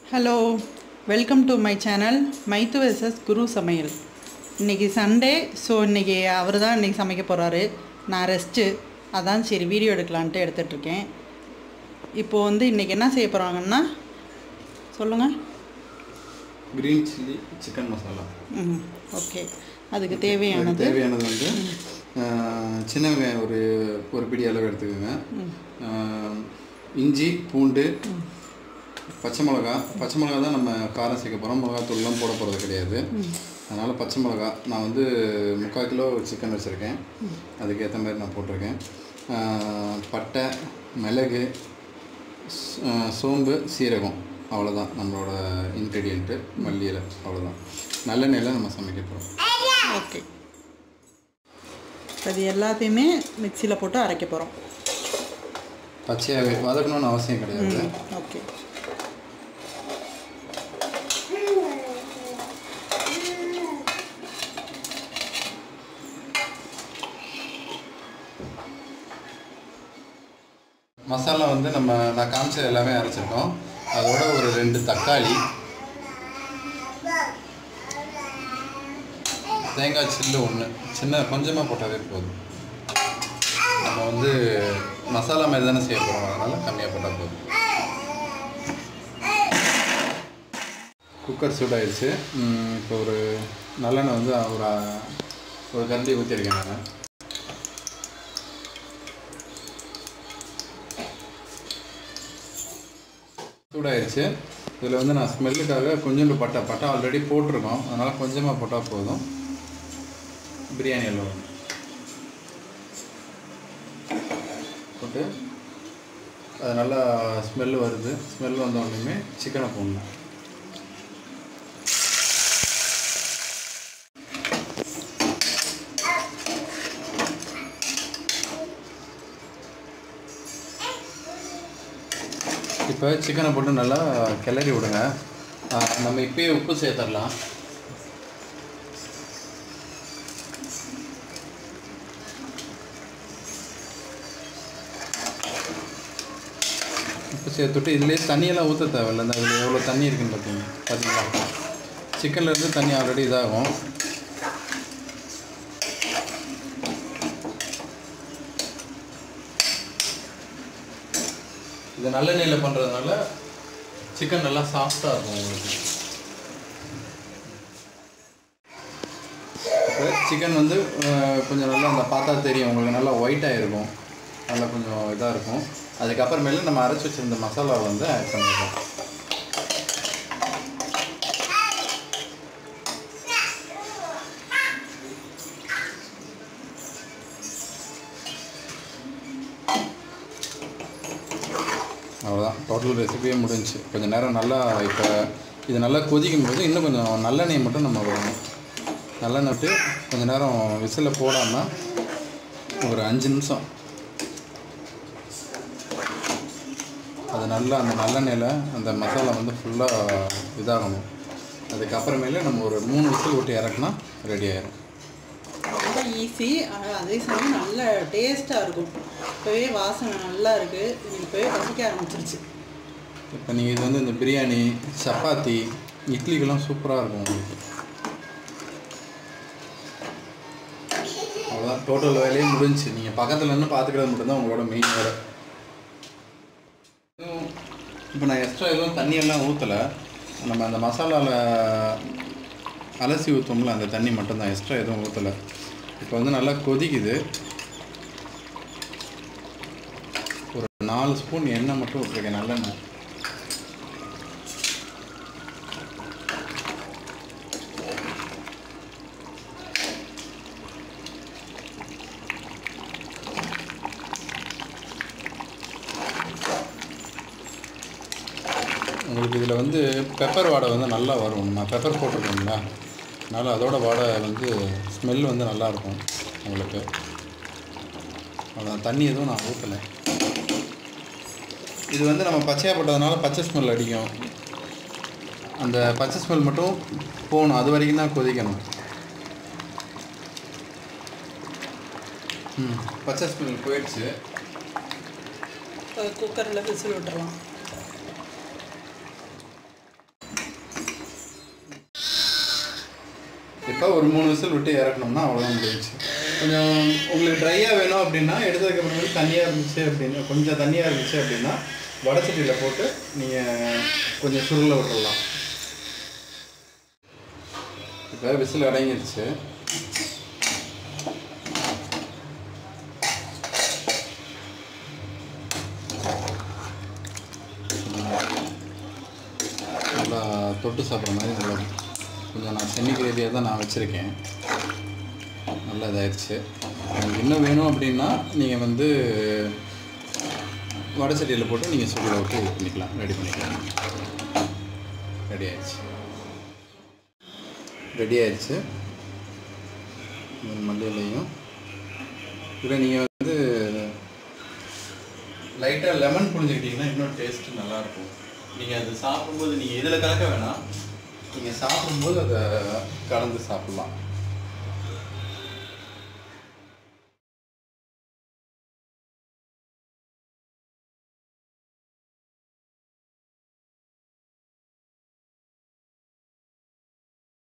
hello welcome to my channel மைத்து versus Guru சமையல் இன்றைக்கி சண்டே ஸோ இன்றைக்கி அவர் தான் இன்றைக்கி சமைக்க போகிறாரு நான் ரெஸ்ட்டு அதான் சரி வீடியோ எடுக்கலான்ட்டு எடுத்துட்ருக்கேன் இப்போது வந்து இன்றைக்கி என்ன செய்ய போகிறாங்கன்னா சொல்லுங்கள் கிரீன் சில்லி சிக்கன் மசாலா ம் ஓகே அதுக்கு அதுக்கு தேவையானது தேவையானது வந்து ஆஹ், சின்ன வெங்காயம் ஒரு ஒரு பிடி அளவு எடுத்துக்கோங்க ஆஹ், இஞ்சி பூண்டு பச்சை மிளகா பச்சை மிளகா தான் நம்ம காரம் சேர்க்க போகிறோம் மிளகாத்தூள்லாம் போட போகிறது கிடையாது அதனால் பச்சை மிளகா நான் வந்து முக்கால் கிலோ சிக்கன் வச்சுருக்கேன் அதுக்கேற்ற மாதிரி நான் போட்டிருக்கேன் ஆஹ், பட்டை மிளகு ஸ்- ஆஹ், சோம்பு சீரகம் அவ்வளோதான் நம்மளோட இன்க்ரீடியண்ட்டு மல்லியில் அவ்வளோதான் நல்லெண்ணெயில் நம்ம சமைக்க போகிறோம் ஓகே அது எல்லாத்தையுமே மிக்சியில் போட்டு அரைக்க போகிறோம் பச்சையாகவே வதக்கணும்னு அவசியம் கிடையாது ஓகே மசாலா வந்து நம்ம நான் காமிச்சது எல்லாமே அரைச்சிருக்கோம் அதோட ஒரு ரெண்டு தக்காளி தேங்காய் சில்லு ஒன்று சின்ன கொஞ்சமாக போட்டாவே போதும் நம்ம வந்து மசாலா மாதிரி தானே செய்ய போகிறோம் அதனால் கம்மியாக போட்டால் போதும் குக்கர் சூடாயிடுச்சு ம், இப்போ ஒரு நல்லெண்ணெய் வந்து ஒரு அ- ஒரு கரண்டி ஊற்றிருக்கேன் நான் சூடாயிருச்சு இதில் வந்து நான் ஸ்மெல்லுக்காக கொஞ்சோண்டு பட்டை பட்டை ஆல்ரெடி போட்டிருக்கோம் அதனால் கொஞ்சமாக போட்டால் போதும் பிரியாணி எல்லாம் ஒன்று போட்டு அது நல்லா ஸ்மெல் வருது ஸ்மெல் வந்த உடனேயுமே சிக்கனை போடணும் இப்போ சிக்கனை போட்டு நல்லா கிளறி விடுங்க ஆ, நம்ம இப்பயே உப்பு சேர்த்துடலாம் உப்பு சேர்த்துட்டு இதுலேயே தண்ணியெல்லாம் ஊற்ற தேவையில்ல இந்த இதில் எவ்வளோ தண்ணி இருக்குன்னு பார்த்தீங்க பார்த்தீங்களா சிக்கன்ல இருந்து தண்ணி ஆல்ரெடி இதாகும் இது நல்லெண்ணெயில் பண்ணுறதுனால சிக்கன் நல்லா சாஃப்டாக இருக்கும் உங்களுக்கு இப்போ சிக்கன் வந்து அஹ், கொஞ்சம் நல்லா அந்த பார்த்தா தெரியும் உங்களுக்கு நல்லா ஒயிட்டாக இருக்கும் நல்லா கொஞ்சம் இதாக இருக்கும் அதுக்கப்புறமேல நம்ம அரைச்சி வச்சிருந்த மசாலாவை வந்து ஆட் பண்ணிடலாம் அவ்வளோதான் டோட்டல் ரெசிபியே முடிஞ்சுச்சு கொஞ்சம் நேரம் நல்லா இப்போ இது நல்லா கொதிக்கும் போது இன்னும் கொஞ்சம் நல்லெண்ணெய் மட்டும் நம்ம விடணும் நல்லெண்ணெய் விட்டு கொஞ்சம் நேரம் விசிலில் போடாமல் ஒரு அஞ்சு நிமிஷம் அது நல்லா அந்த நல்லெண்ணெயில் அந்த மசாலா வந்து ஃபுல்லாக இதாகணும் அதுக்கப்புறமேலே நம்ம ஒரு மூணு விசில் விட்டு இறக்குனா ரெடி ஆயிரும் ரொம்ப ஈஸி ஆனால் அதே சமயம் நல்ல டேஸ்ட்டாக இருக்கும் இப்போவே வாசனை நல்லா இருக்குது எனக்கு இப்போவே பசிக்க ஆரம்பிச்சிருச்சு இப்போ நீங்கள் இது வந்து இந்த பிரியாணி சப்பாத்தி இட்லிக்கெல்லாம் சூப்பராக இருக்கும் உங்களுக்கு அவ்வளோதான் டோட்டல் வேலையே முடிஞ்சுச்சு நீங்கள் பக்கத்தில் நின்று பார்த்துக்கிறது மட்டும்தான் உங்களோட மெயின் வேலை இப்போ நான் எக்ஸ்ட்ரா எதுவும் தண்ணியெல்லாம் ஊற்றலை நம்ம அந்த மசாலாவில் அலசி ஊற்றோம்ல அந்த தண்ணி மட்டும்தான் எக்ஸ்ட்ரா எதுவும் ஊற்றலை இப்போ வந்து நல்லா கொதிக்குது ஒரு நாலு ஸ்பூன் எண்ணெய் மட்டும் விட்டுருக்கேன் நல்லெண்ணெய் உங்களுக்கு இதில் வந்து பெப்பர் வாடை வந்து நல்லா வரும் நம்ம பெப்பர் போட்டிருக்கோங்களா அதனால் அதோட வாடை வந்து ஸ்மெல் வந்து நல்லாயிருக்கும் உங்களுக்கு அவ்வளோதான் தண்ணி எதுவும் நான் ஊற்றலை இது வந்து நம்ம பச்சையாக போட்டதுனால பச்சை ஸ்மெல் அடிக்கும் அந்த பச்சை ஸ்மெல் மட்டும் போகணும் அது வரைக்கும் தான் கொதிக்கணும் ம் பச்சை ஸ்மெல் போயிடுச்சு குக்கரில் விசில் விட்டுறலாம் இப்போ ஒரு மூணு விசில் விட்டு இறக்கணும்னா அவ்வளோதான் முடிஞ்சிச்சு கொஞ்சம் உங்களுக்கு ட்ரையாக வேணும் அப்படின்னா எடுத்ததுக்கு அப்புறமேட்டு தண்ணியாக இருந்துச்சு அப்படின்னா கொஞ்சம் தண்ணியாக இருந்துச்சு அப்படின்னா வடச்சட்டியில் போட்டு நீங்கள் கொஞ்சம் சுருள விட்டுடலாம் இப்போ விசில் அடங்கிருச்சு நல்லா தொட்டு சாப்பிட்ற மாதிரி நல்லா கொஞ்சம் நான் செமி கிரேவியாக தான் நான் வச்சுருக்கேன் நல்லா இதாகிடுச்சு உங்களுக்கு இன்னும் வேணும் அப்படின்னா நீங்கள் வந்து வடை சட்டியில் போட்டு நீங்கள் சுடுல விட்டு இது பண்ணிக்கலாம் ரெடி பண்ணிக்கலாம் ரெடி ஆயிடுச்சு ரெடி ஆயிடுச்சு இந்த மல்லியிலையும் இதில் நீங்கள் வந்து லைட்டாக லெமன் புழிஞ்சுக்கிட்டிங்கன்னா இன்னும் டேஸ்ட்டு நல்லாயிருக்கும் நீங்கள் அது சாப்பிடும்போது நீங்கள் இதில் கலக்க வேணாம் நீங்கள் சாப்பிடும்போது அதை கலந்து சாப்பிட்லாம்